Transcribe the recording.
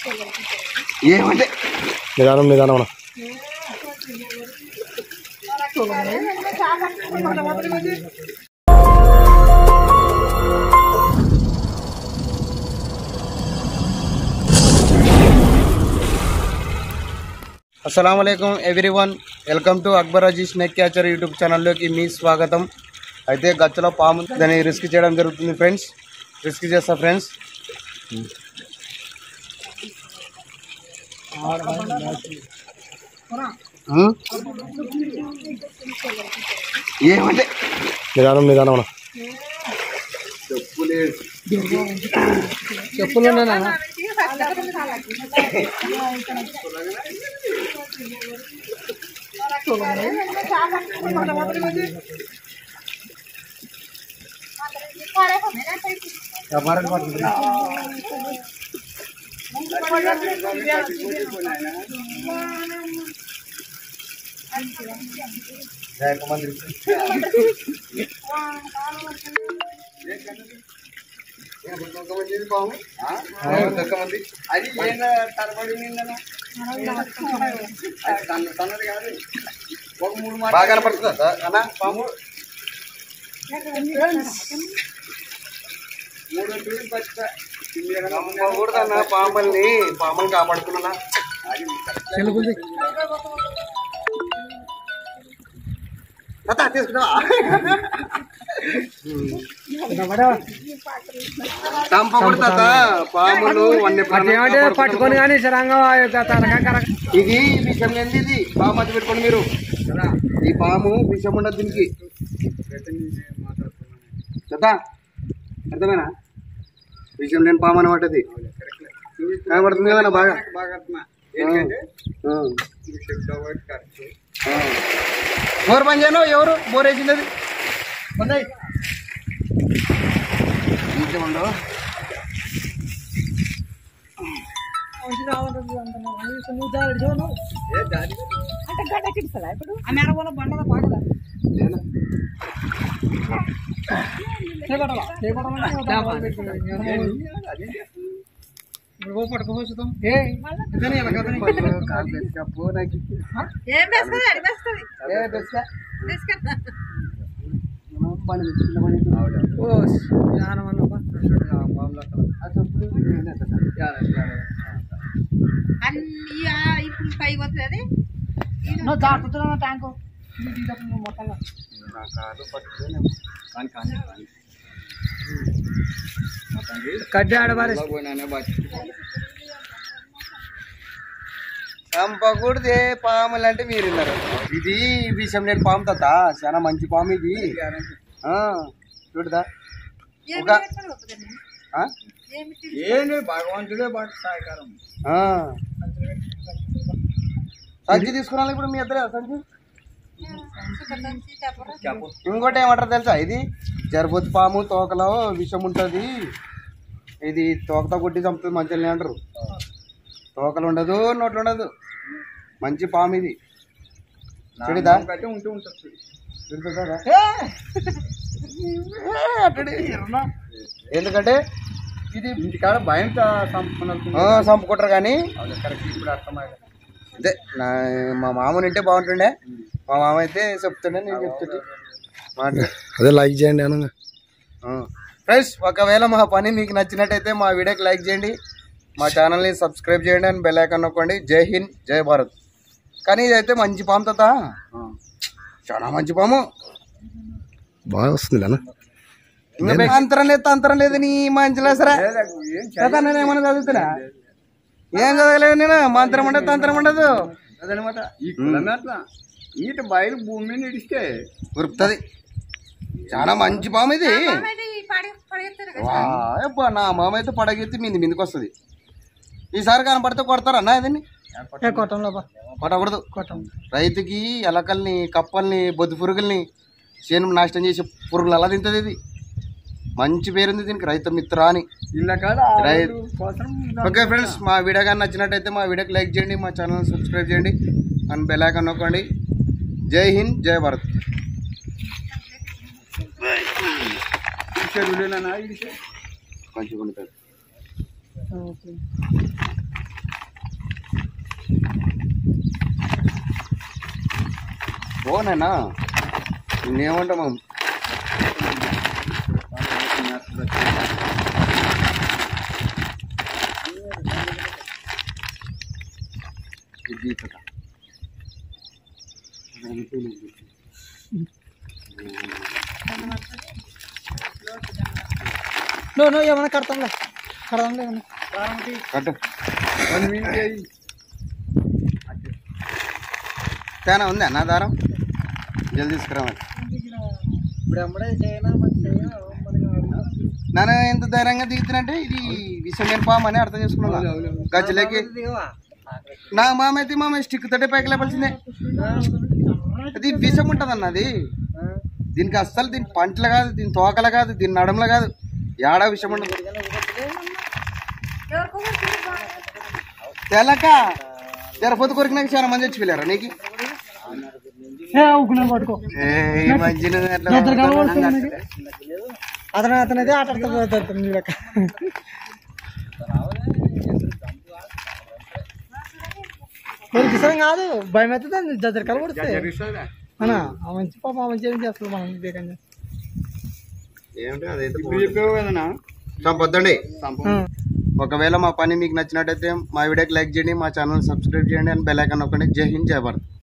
ఏమంటే నిదానం నిదానం అన్న. అస్సలం అయికం everyone welcome to Akbar Aji snake catcher YouTube ఛానల్లోకి మీ స్వాగతం అయితే గచ్చలో పాము ఉంది. దాన్ని రిస్క్ చేయడం జరుగుతుంది ఫ్రెండ్స్ రిస్క్ చేస్తా ఫ్రెండ్స్ ఉమ్? ఏమంటే నిదానం నిదానం అన్న. చెప్పులు అది బాగా కనపడుతుందా అన్న పాము నమ్మకూడదన్న పాముల్ని పాములు కాపాడుకున్నా తీసుకున్నావా చంపకూడదు తాత పాములు వన్య పట్టుకొని కానీ సరంగా ఇది విషం లేనిది ఇది పాము అది పెట్టుకోండి మీరు ఈ పాము విషం ఉండదు దీనికి కదా అర్థమేనా విషం లేని పాము అనమాట ఇది కనబడుతుంది కదా బాగా ఆ. ఆ. బోర్ పని చేయను ఎవరు బోర్ వేసింది అది ఉన్నాయి ఇంట్లో ఉండవు కాలు పెట్టుకో నాకు ఏం వేస్తుంది అది వేస్తుంది ఏ బెస్సా వేసుకుంటా పని చిన్న పని ఆ చెప్పులు నేనే కదా. అన్ని ఆ ఇప్పుడు పై పోతుంది అది నా కాలు పట్టుకొని కడ్డి ఆడవారి చంపకూడదే పాములు అంటే మీరు విన్నారు ఇది విషం లేని పాము తాత చాలా మంచి పాము ఇది ఆ, చూడదా ఏమి ఒక- పెట్టుకొని పోతుందండి? ఆ? ఏమిటి ఏంటి భగవంతుడే బాగా సహాయకారం సంచి తీసుకురాలి ఇప్పుడు మీ ఇద్దరే సంచి సుగంధం సీతాఫలం ఇంకోటి ఏమంటారు తెలుసా ఇది జరబొద్దు పాము తోకలో విషం ఉంటుంది ఇది తోకతో కొట్టి చంపుతుంది మంచిగా అంటారు తోకలు ఉండదు నోట్లు ఉండదు మంచి పాము ఇది చూడదా చూడుతుందా? ఏ! ఏ, అట్టడి. ఎందుకంటే ఇది ఇంటికాడ భయం చంపుకుంటారు కానీ ఇప్పుడు అర్థమైంది అదే నా మా మామూలు ఉంటే బాగుంటుండే మా మామ అయితే చెప్తుండే నేను చెప్తుంటే మాట అదే లైక్ చేయండి అన్న ఫ్రెండ్స్ ఒకవేళ మా పని మీకు నచ్చినట్టయితే మా వీడియోకి లైక్ చేయండి మా ఛానల్ని సబ్స్క్రైబ్ చేయండి అని బెల్ ఐకాన్ నొక్కండి జై హింద్ జై భారత్ కానీ ఇదైతే మంచి పాము తాత చాలా మంచి పాము బాగా వస్తుంది అన్న ఇంకా అంతరం లేదు తంతరం లేదు నీ మంచిలో సరే తాత నేను ఏమన్నా చదువుతున్నా ఏం చదవలేదు నేను మంత్రం ఉండదు తంత్రం ఉండదు అదనమాట ఈ కులం అట్లా ఈట బయలు భూమి మీద ఇడిస్తే ఉరుకుతుంది చాలా మంచి పాము ఇది అది పడి పడేస్తారు కదా వా, అబ్బా, నా మామ అయితే పడగెత్తి మీది మీదకి వస్తుంది ఈసారి కనపడితే కొడతారా అన్న ఇదని కొట్టకూడదు రైతుకి ఎలకల్ని కప్పల్ని బొద్దు పురుగుల్ని చేను నాశనం చేసే పురుగులు అలా తింటది ఇది మంచి పేరుంది దీనికి రైతు మిత్ర అని ఇళ్ళ కాడ రైతు కోసం ఓకే ఫ్రెండ్స్ మా వీడియో కానీ నచ్చినట్టయితే మా వీడియోకి లైక్ చేయండి మా ఛానల్ సబ్స్క్రైబ్ చేయండి అండ్ బెల్ ఐకాన్ నొక్కండి జై హింద్ జై భారత్ చెరువులేనా ఇడిస్తే మంచిగా ఉంటుంది ఓనేనా నేనేమంటాము ఇది కదా నువ్వు నువ్వు ఏమన్నా కడతాంలే కడతాంలే ఏమన్నా కట్టు వన్ మినిట్ అయ్యి తేనా ఉంది అన్న దారం జల్దీ తీసుకురా మరి ఇప్పుడు అమ్మడే చేయనా మరి చేయనా నాన్న ఎంత ధైర్యంగా దిగుతున్నంటే ఇది విషయం పాము అని అర్థం చేసుకున్నా గజ్జలేకి నా మామ అయితే మామ స్టిక్ తోటే పైకి లేపాల్సిందే అది విషం ఉంటుంది అన్న అది దీనికి అస్సలు దీని పంటలు కాదు దీని తోకలు కాదు దీని నడమలు కాదు ఏడా విషం ఉండదు ఎవరికో ఒకరికి బాగా తెలక జరపొద్దు కొరికినాక చాలా మంది వచ్చి వెళ్ళారా నీకు పట్టుకో ఏ, ఈ మంచిగా అట్లా అతను అతను అయితే ఆట ఆడుతాడు నీ లెక్క మరి కిసరం కాదు భయం అవుతుంది జజరకాలు పడితే అన్నా ఆ మంచి పాప ఆ మంచి ఏం చేస్తుంది మనం వివేకంగా ఏమిటి అదైతే ఇప్పుడు చెప్పావు కదనా సంపొద్దండి ఆ. ఒకవేళ మా పని మీకు నచ్చినట్టయితే మా వీడియోకి లైక్ చేయండి మా ఛానల్ సబ్స్క్రైబ్ చేయండి అని బెల్ ఐకాన్ నొక్కండి జై హింద్ జై భారత్